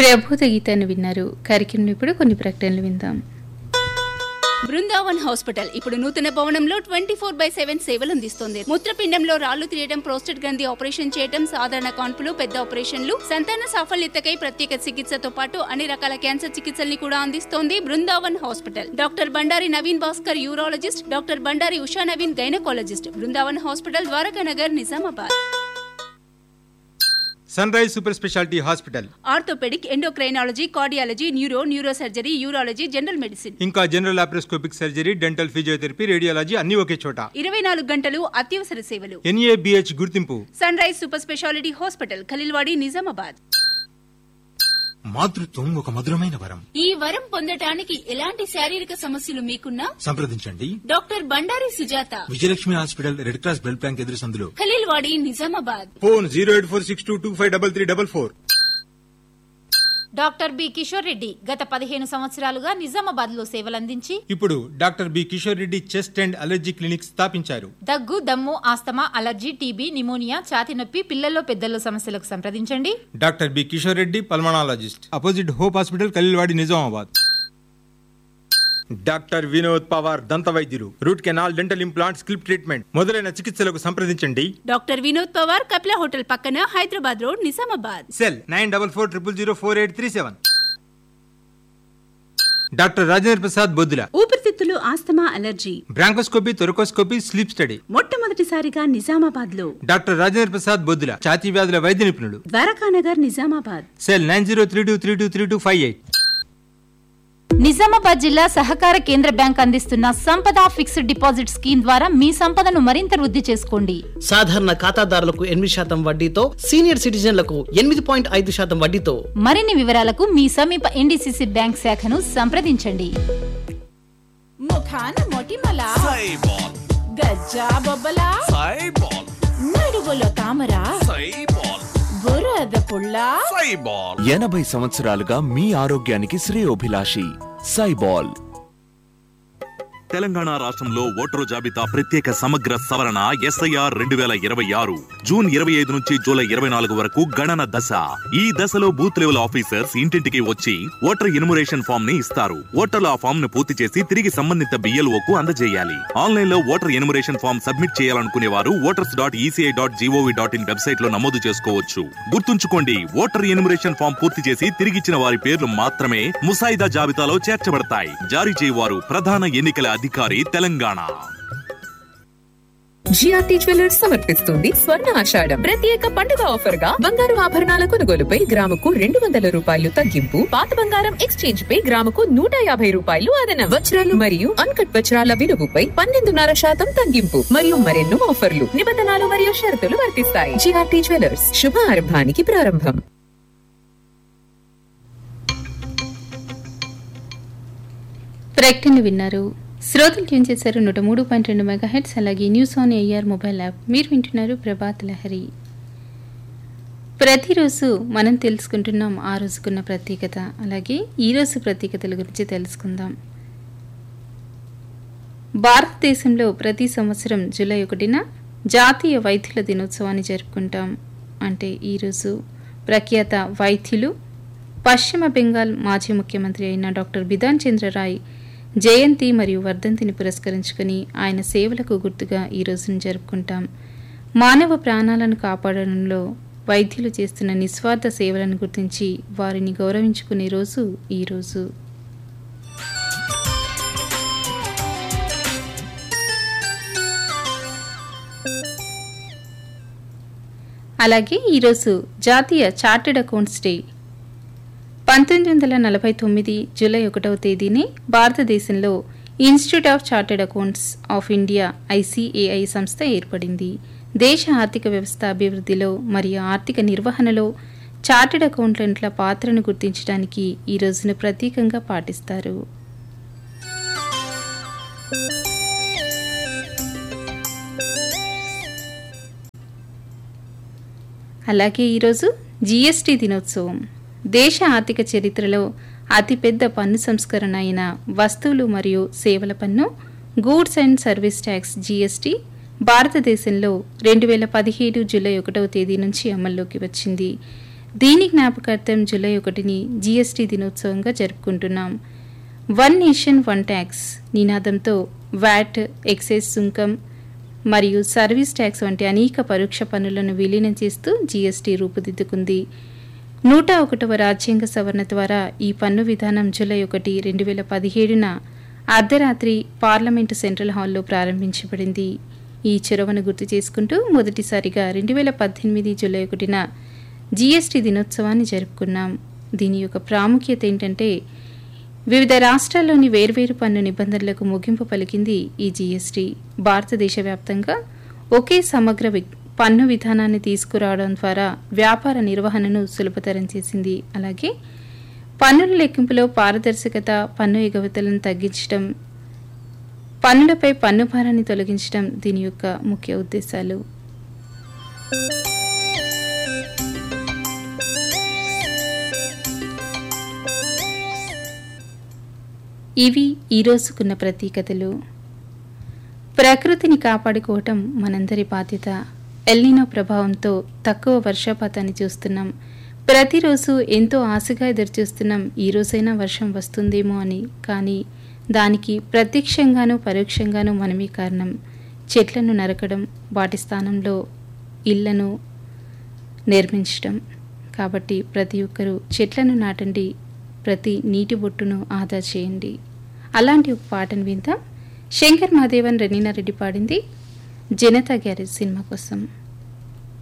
ప్రబోధ గీతాన్ని విన్నారు కార్యక్రమం ఇప్పుడు కొన్ని ప్రకటనలు విందాం బృందావన్ హాస్పిటల్ ఇప్పుడు నూతన భవనంలో ట్వంటీ ఫోర్ బై సెవెన్ సేవలు అందిస్తుంది మూత్రపిండంలో రాళ్లు తీయడం ప్రోస్టేట్ గ్రంథి ఆపరేషన్ చేయడం సాధారణ కాన్పులు పెద్ద ఆపరేషన్లు సంతాన సాఫల్యతకై ప్రత్యేక చికిత్సతో పాటు అన్ని రకాల క్యాన్సర్ చికిత్సల్ని కూడా అందిస్తోంది Brindavan hospital doctor Bandari Naveen Bhaskar urologist doctor Bandari Usha Naveen gynaecologist Brindavan hospital Dwaraka Nagar Nizamabad Sunrise super speciality hospital orthopaedic endocrinology cardiology neuro neurosurgery urology general medicine ఇంకా general laparoscopic surgery dental physiotherapy radiology అన్ని ఒకే చోట ఇరవై నాలుగు గంటలు అత్యవసర సేవలు ఎన్ఏబిహెచ్ గుర్తింపు Sunrise super speciality hospital Khaleelwadi Nizamabad మాతృత్వం ఒక మధురమైన వరం ఈ వరం పొందటానికి ఎలాంటి శారీరక సమస్యలు మీకున్నా సంప్రదించండి doctor Bandari Sujatha Vijayalakshmi hospital red cross blood bank ఎదురు సందులో Khaleelwadi Nizamabad phone zero eight four six two two five double three double four doctor B Kishore Reddy గత పదిహేను సంవత్సరాలుగా నిజామాబాద్ లో సేవలందించి ఇప్పుడు doctor B Kishore Reddy chest and allergy clinic స్థాపించారు దగ్గు దమ్ము ఆస్తమా అలర్జీ టీబీ నిమోనియా ఛాతి నొప్పి పిల్లల్లో పెద్దల్లో సమస్యలకు సంప్రదించండి doctor B Kishore Reddy pulmonologist opposite Hope hospital Khaleelwadi Nizamabad doctor Vinod Pawar దంత వైద్యులు root canal dental implant scalp treatment మొదలైన చికిత్సలకు సంప్రదించండి డాక్టర్ వినోద్ పవార్ కపిల హోటల్ పక్కన Hyderabad road Nizamabad cell nine double four triple zero four eight three seven doctor Rajendra Prasad Boddula ఊపిరితిత్తులు asthma allergy bronchoscopy thoracoscopy sleep study మొట్టమొదటిసారిగా నిజామాబాద్ లో doctor Rajendra Prasad Boddula ఛాతీ వ్యాధుల వైద్య నిపుణుడు Dwarakanagar Nizamabad cell nine zero three two three two three two five eight Nizamabad జిల్లా సహకార కేంద్ర బ్యాంక్ అందిస్తున్న సంపద ఫిక్స్డ్ డిపాజిట్ స్కీమ్ ద్వారా మీ సంపదను మరింత వృద్ధి చేసుకోండి సాధారణ ఖాతాదారులకు ఎనిమిది శాతం వడ్డీతో సీనియర్ సిటిజన్లకు ఎనిమిది పాయింట్ ఐదు శాతం వడ్డీతో మరిన్ని వివరాలకు మీ సమీప ఎన్డీసీసీ బ్యాంక్ శాఖను సంప్రదించండి ముఖాన మొటిమల గజ్జా బొబ్బల నడుగులో తామర బురద పుల్ల ఎనభై సంవత్సరాలుగా మీ ఆరోగ్యానికి శ్రేయోభిలాషి సైబాల్ తెలంగాణ రాష్ట్రంలో ఓటరు జాబితా ప్రత్యేక సమగ్ర సవరణ ఎస్ఐఆర్ రెండు వేల ఇరవై ఆరు జూన్ ఇరవై ఐదు నుంచి జూలై ఇరవై నాలుగు వరకు గణన దశ ఈ దశలో బూత్ లెవెల్ ఆఫీసర్స్ ఇంటింటికి వచ్చి ఓటర్ ఇనుమరేషన్ ఫామ్ ని ఇస్తారు ఓటర్లు ఆ ఫామ్ ను పూర్తి చేసి తిరిగి సంబంధిత బిఎల్ఓ కు అందజేయాలి ఆన్లైన్ లో ఓటర్ ఎనుమరేషన్ ఫామ్ సబ్మిట్ చేయాలనుకునే వారు voters dot ECI dot GOV dot in website లో నమోదు చేసుకోవచ్చు గుర్తుంచుకోండి ఓటర్ ఎనుమరేషన్ ఫామ్ పూర్తి చేసి తిరిగిచ్చిన వారి పేర్లు మాత్రమే ముసాయిదా జాబితాలో చేర్చబడతాయి జారీ చేయవారు ప్రధాన ఎన్నికల అధికారి తెలంగాణ జిఆర్టీ జ్యువెలర్స్ సమర్పిస్తుంది స్వర్ణ ఆషాఢం ప్రత్యేక పండుగ ఆఫర్ గా బంగారు ఆభరణాల కొనుగోలుపై గ్రాముకు రెండు వందల రూపాయలు తగ్గింపు పాత బంగారం ఎక్స్చేంజ్ పై గ్రాముకు నూట యాభై రూపాయలు అదన వజ్రాలు మరియు అన్కట్ వజ్రాల విలువపై పన్నెండున్నర శాతం తగ్గింపు మరియు మరెన్నో ఆఫర్లు నిబంధనలు మరియు షరతులు వర్తిస్తాయి జిఆర్టీ జ్యువెలర్స్ శుభ ఆరంభానికి ప్రారంభం ప్రకటన విన్నారు శ్రోతలు ట్యూన్ చేశారు నూట మూడు పాయింట్ రెండు మెగా హెడ్స్ అలాగే news on AIR mobile app మీరు వింటున్నారు ప్రభాత్ లహరి ప్రతిరోజు మనం తెలుసుకుంటున్నాం ఆ రోజుకున్న ప్రత్యేకత అలాగే ఈరోజు ప్రత్యేకతల గురించి తెలుసుకుందాం భారతదేశంలో ప్రతి సంవత్సరం జూలై ఒకటిన జాతీయ వైద్యుల దినోత్సవాన్ని జరుపుకుంటాం అంటే ఈరోజు ప్రఖ్యాత వైద్యులు పశ్చిమ బెంగాల్ మాజీ ముఖ్యమంత్రి అయిన డాక్టర్ బిధాన్ చంద్రరాయ్ జయంతి మరియు వర్ధంతిని పురస్కరించుకుని ఆయన సేవలకు గుర్తుగా ఈ రోజును జరుపుకుంటాం మానవ ప్రాణాలను కాపాడడంలో వైద్యులు చేస్తున్న నిస్వార్థ సేవలను గుర్తించి వారిని గౌరవించుకునే రోజు ఈ రోజు అలాగే ఈరోజు జాతీయ చార్టెడ్ అకౌంట్స్ డే పంతొమ్మిది వందల నలభై తొమ్మిది జూలై ఒకటవ తేదీని భారతదేశంలో institute of chartered accountants of India ICAI సంస్థ ఏర్పడింది దేశ ఆర్థిక వ్యవస్థ అభివృద్ధిలో మరియు ఆర్థిక నిర్వహణలో చార్టెడ్ అకౌంటెంట్ల పాత్రను గుర్తించడానికి ఈ రోజును ప్రత్యేకంగా పాటిస్తారు అలాగే ఈరోజు జీఎస్టీ దినోత్సవం దేశ ఆర్థిక చరిత్రలో అతిపెద్ద పన్ను సంస్కరణ అయిన వస్తువులు మరియు సేవల పన్ను goods and service tax GST భారతదేశంలో రెండు వేల పదిహేడు జూలై ఒకటవ తేదీ నుంచి అమల్లోకి వచ్చింది దీని జ్ఞాపకార్థం జూలై ఒకటిని జీఎస్టీ దినోత్సవంగా జరుపుకుంటున్నాం వన్ నేషన్ వన్ ట్యాక్స్ నినాదంతో వ్యాట్ ఎక్సైజ్ సుంకం మరియు సర్వీస్ ట్యాక్స్ వంటి అనేక పరోక్ష పన్నులను విలీనం చేస్తూ జీఎస్టీ రూపుదిద్దుకుంది నూట ఒకటవ రాజ్యాంగ సవరణ ద్వారా ఈ పన్ను విధానం జూలై ఒకటి రెండు వేల పదిహేడున అర్ధరాత్రి పార్లమెంటు సెంట్రల్ హాల్లో ప్రారంభించబడింది ఈ చొరవను గుర్తు చేసుకుంటూ మొదటిసారిగా రెండు వేల పద్దెనిమిది జూలై ఒకటిన జీఎస్టీ దినోత్సవాన్ని జరుపుకున్నాం దీని యొక్క ప్రాముఖ్యత ఏంటంటే వివిధ రాష్ట్రాల్లోని వేర్వేరు పన్ను నిబంధనలకు ముగింపు పలికింది ఈ జీఎస్టీ భారతదేశ వ్యాప్తంగా ఒకే సమగ్ర వి- పన్ను విధానాన్ని తీసుకురావడం ద్వారా వ్యాపార నిర్వహణను సులభతరం చేసింది అలాగే పన్నుల లెక్కింపులో పారదర్శకత పన్ను ఎగవతలను తగ్గించడం పన్నులపై పన్ను భారాన్ని తొలగించడం దీని యొక్క ముఖ్య ఉద్దేశాలు ఇవి ఈ రోజుకున్న ప్రత్యేకతలు ప్రకృతిని కాపాడుకోవటం మనందరి బాధ్యత ఎల్నినో ప్రభావంతో తక్కువ వర్షపాతాన్ని చూస్తున్నాం ప్రతిరోజు ఎంతో ఆశగా ఎదురుచూస్తున్నాం ఈ రోజైనా వర్షం వస్తుందేమో అని కానీ దానికి ప్రత్యక్షంగానూ పరోక్షంగానూ మనమే కారణం చెట్లను నరకడం వాటి స్థానంలో ఇళ్లను నిర్మించడం కాబట్టి ప్రతి ఒక్కరూ చెట్లను నాటండి ప్రతి నీటి బొట్టును ఆదా చేయండి అలాంటి ఒక పాటను విందాం శంకర్ మహాదేవన్ రెనీనా రెడ్డి పాడింది జనతా గ్యారేజ్ సినిమా కోసం